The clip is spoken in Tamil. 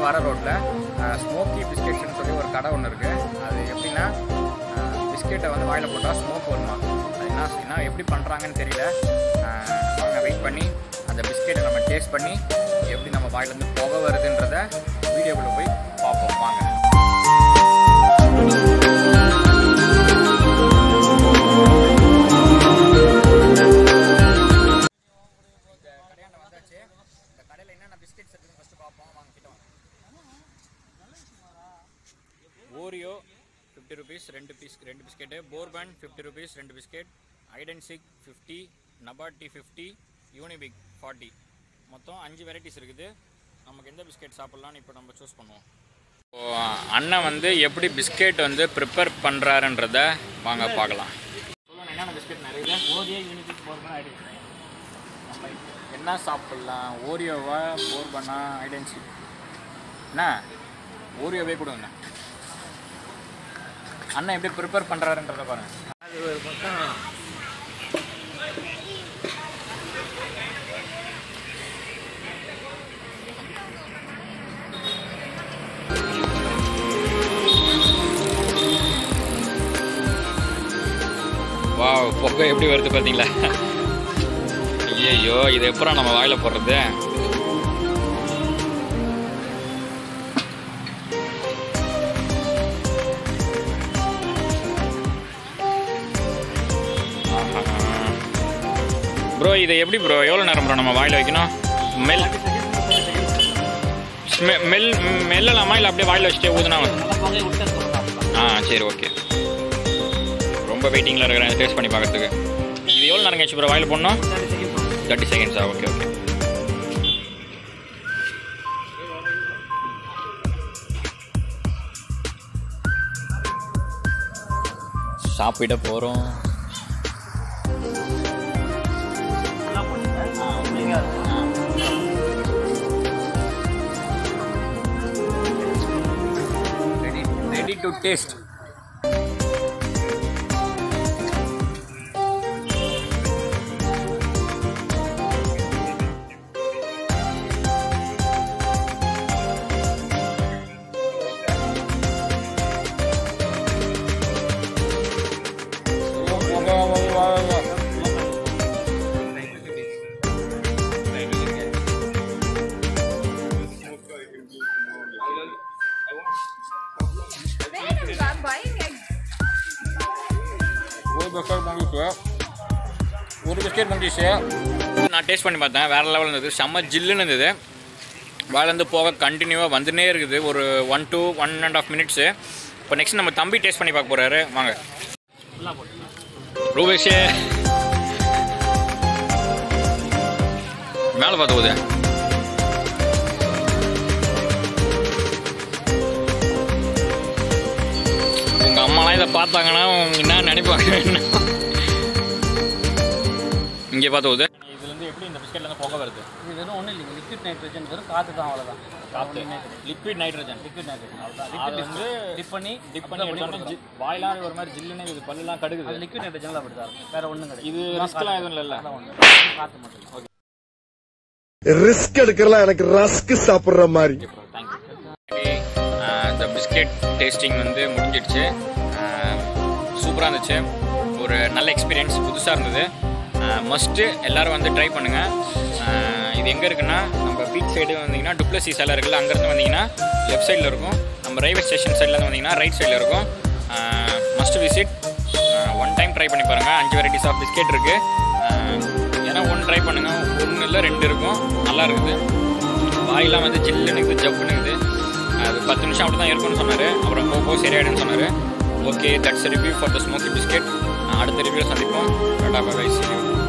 வர ரோட்டில் ஸ்மோக்கி பிஸ்கெட்ஸ்னு சொல்லி ஒரு கடை ஒன்று இருக்குது அது எப்படின்னா பிஸ்கெட்டை வந்து வாயில் போட்டால் ஸ்மோக் வருமா அது என்ன என்ன எப்படி பண்ணுறாங்கன்னு தெரியல அஹ், அவங்க வெயிட் பண்ணி அந்த பிஸ்கெட்டை நம்ம டேஸ்ட் பண்ணி எப்படி நம்ம வாயிலேருந்து புகை வருதுன்றத வீடியோக்குள்ளே போய் பார்ப்போம் வாங்க இந்த கடையாண்ட வந்தாச்சு இந்த கடையில் என்னென்ன பிஸ்கெட்ஸ் இருக்குன்னு ஃபஸ்ட்டு பார்ப்போம் வாங்க கிட்ட வாங்க ஓரியோ ஃபிஃப்டி ருபீஸ் ரெண்டு பீஸ் ரெண்டு பிஸ்கெட்டு போர்பன் ஃபிஃப்டி ருபீஸ் ரெண்டு பிஸ்கெட் ஐடென்சிக் ஃபிஃப்டி நபாட்டி ஃபிஃப்டி யூனிபிக் ஃபார்ட்டி மொத்தம் அஞ்சு வெரைட்டிஸ் இருக்குது நமக்கு எந்த பிஸ்கெட் சாப்பிட்லான்னு இப்போ நம்ம சூஸ் பண்ணுவோம் இப்போ அண்ணன் வந்து எப்படி பிஸ்கெட் வந்து ப்ரிப்பேர் பண்ணுறாருன்றத வாங்க பார்க்கலாம் சொல்லுங்க என்னென்ன பிஸ்கெட் நிறைய ஓரியா யூனிபிக் போர்பன் ஐடி என்ன சாப்பிட்லாம் ஓரியோவா போர்பனா ஐடென்சி என்ன ஓரியோவே கொடுங்க அண்ணன் எப்படி ப்ரிப்பேர் பண்ணுறாருன்றத பாருங்க அது ஒரு பக்கம் வா புகை எப்படி வருது பார்த்தீங்களா ஐயோ இது எப்பறம் நம்ம வாயில போடுறது ப்ரோ இதை எப்படி ப்ரோ எவ்வளோ நேரம் ப்ரோ நம்ம வாயில வைக்கணும் மெல் ஸ்மெ- மெல் மெல்லலாமா இல்லை அப்படியே வாயில வச்சுட்டே ஊதுனா நல்லா புகையை விட்டு அதுக்கப்புறம் ஆ சரி ஓகே ரொம்ப வெயிட்டிங்கில் இருக்கிறேன் டேஸ்ட் பண்ணி பார்க்கறதுக்கு இது எவ்வளோ நேரம் கழிச்சு ப்ரோ வாயில் போடணும் தேர்ட்டி செகண்ட் தேர்ட்டி செகண்ட்ஸா ஓகே ஓகே சாப்பிட போகிறோம் நல்லா பண்ணுங்க நீங்கள் ready ready to taste Where is that buying eggs? ஒரு பிஸ்கெட் முடிஞ்சிச்சு ஒரு பிஸ்கெட் முடிஞ்சிச்சு நான் டேஸ்ட் பண்ணி பார்த்தேன் வேறு லெவலில் இருந்தது செம்ம ஜில்லுன்னு இருந்தது வாயிலேருந்து போக கண்டினியூவாக வந்துனே இருக்குது ஒரு one two one and half minutes இப்போ நெக்ஸ்ட் நம்ம தம்பி டேஸ்ட் பண்ணி பார்க்க போகிறாரு வாங்க ஃபுல்லாக போட்டு ரூபேஷே மேலே பார்த்து போகுது உங்க அம்மாலாம் இதை பார்த்தாங்கன்னா அவங்க என்ன நினைப்பாங்க இங்கே பார்த்து போகுது இதுலேருந்து எப்படி இந்த பிஸ்கெட்லேருந்து புகை வருது இது வெறும் ஒன்றும் இல்லைங்க லிக்விட் நைட்ரஜன் வெறும் காற்று தான் அவ்வளோதான் காற்று லிக்விட் நைட்ரஜன் லிக்விட் நைட்ரஜன் அவ்வளோதான் அது லிக்விட் வந்து டிப் பண்ணி டிப் பண்ணி எடுத்தோன்னே ஜி- வாயெல்லாம் ஒரு மாதிரி ஜில்லுன்னு இது பல்லுலாம் அது கடுகுது லிக்விட் நைட்ரஜனில் அப்படி தான் இருக்கும் வேறு ஒன்றும் கிடையாது இது ரிஸ்க்லாம் எதுவும் இல்லைல்ல அதெல்லாம் ஒன்று காற்று மட்டும் தான். ரிஸ்க் எடுக்கலாம் எனக்கு ரஸ்க் சாப்பிடுற மாதிரி இந்த பிஸ்கெட் டேஸ்டிங் வந்து முடிஞ்சிடுச்சு சூப்பராக இருந்துச்சு ஒரு நல்ல எக்ஸ்பீரியன்ஸ் புதுசாக இருந்தது மஸ்ட்டு எல்லோரும் வந்து ட்ரை பண்ணுங்கள் இது எங்கே இருக்குன்னா நம்ம பீச் சைடு வந்தீங்கன்னா டுப்ளசி சிலை இருக்குல்ல அங்கேருந்து வந்தீங்கன்னா லெஃப்ட் சைடில் இருக்கும் நம்ம ரயில்வே ஸ்டேஷன் சைட்லேருந்து வந்தீங்கன்னா ரைட் சைடில் இருக்கும் must visit one time try பண்ணி பாருங்கள் அஞ்சு வெரைட்டிஸ் ஆஃப் பிஸ்கெட் இருக்குது ஏன்னா ஒன்று ட்ரை பண்ணுங்கள் ஒன்று இல்லை ரெண்டு இருக்கும் நல்லா இருக்குது வாயெல்லாம் வந்து ஜில்லுன்னு இருக்குது ஜப்புன்னு இருக்குது அது பத்து நிமிஷம் அப்படி தான் இருக்கும்னு சொன்னார் அப்புறம் போக போக சரியாயிடுன்னு சொன்னார் okay that's review for the smokey biscuit அடுத்த ரிவ்யூ சந்திப்போம் டாடா பை சி யூ